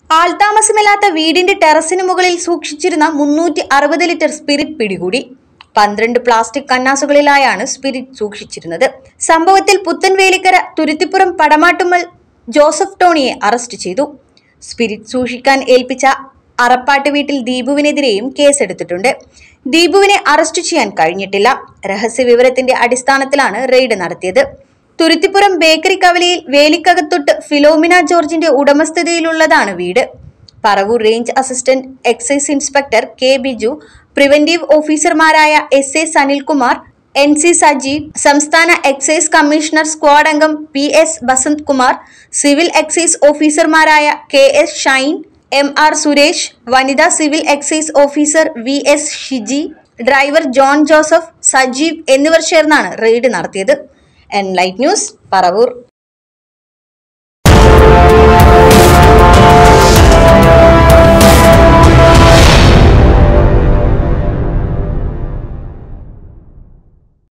ആൾതാമസമില്ലാത്ത വീടിന്റെ ടെറസിന് മുകളിൽ സൂക്ഷിച്ചിരുന്ന മുന്നൂറ്റി അറുപത് ലിറ്റർ സ്പിരിറ്റ് പിടികൂടി പന്ത്രണ്ട് പ്ലാസ്റ്റിക് കന്നാസുകളിലായാണ് സ്പിരിറ്റ് സൂക്ഷിച്ചിരുന്നത് സംഭവത്തിൽ പുത്തൻവേലിക്കര തുരുത്തിപ്പുറം പടമാട്ടുമ്മൽ ജോസഫ് ടോണിയെ അറസ്റ്റ് ചെയ്തു സ്പിരിറ്റ് സൂക്ഷിക്കാൻ ഏൽപ്പിച്ച അറപ്പാട്ട് വീട്ടിൽ ദീപുവിനെതിരെയും കേസെടുത്തിട്ടുണ്ട് ദീപുവിനെ അറസ്റ്റ് ചെയ്യാൻ കഴിഞ്ഞിട്ടില്ല രഹസ്യ വിവരത്തിന്റെ അടിസ്ഥാനത്തിലാണ് റെയ്ഡ് നടത്തിയത് തുരുത്തിപ്പുറം ബേക്കറി കവലയിൽ വേലിക്കകത്തൊട്ട് ഫിലോമിന ജോർജിന്റെ ഉടമസ്ഥതയിലുള്ളതാണ് വീട് Paravur range assistant excise inspector K Biju preventive ഓഫീസർമാരായ S A Sanilkumar N C Sajeev സംസ്ഥാന എക്സൈസ് കമ്മീഷണർ സ്ക്വാഡ് അംഗം P S Basanth Kumar civil excise ഓഫീസർമാരായ K S Shine M R Suresh വനിതാ civil excise officer V S Shiji driver John Joseph Sajeev എന്നിവർ ചേർന്നാണ് റെയ്ഡ് നടത്തിയത് എൻലൈറ്റ് ന്യൂസ് പറവൂർ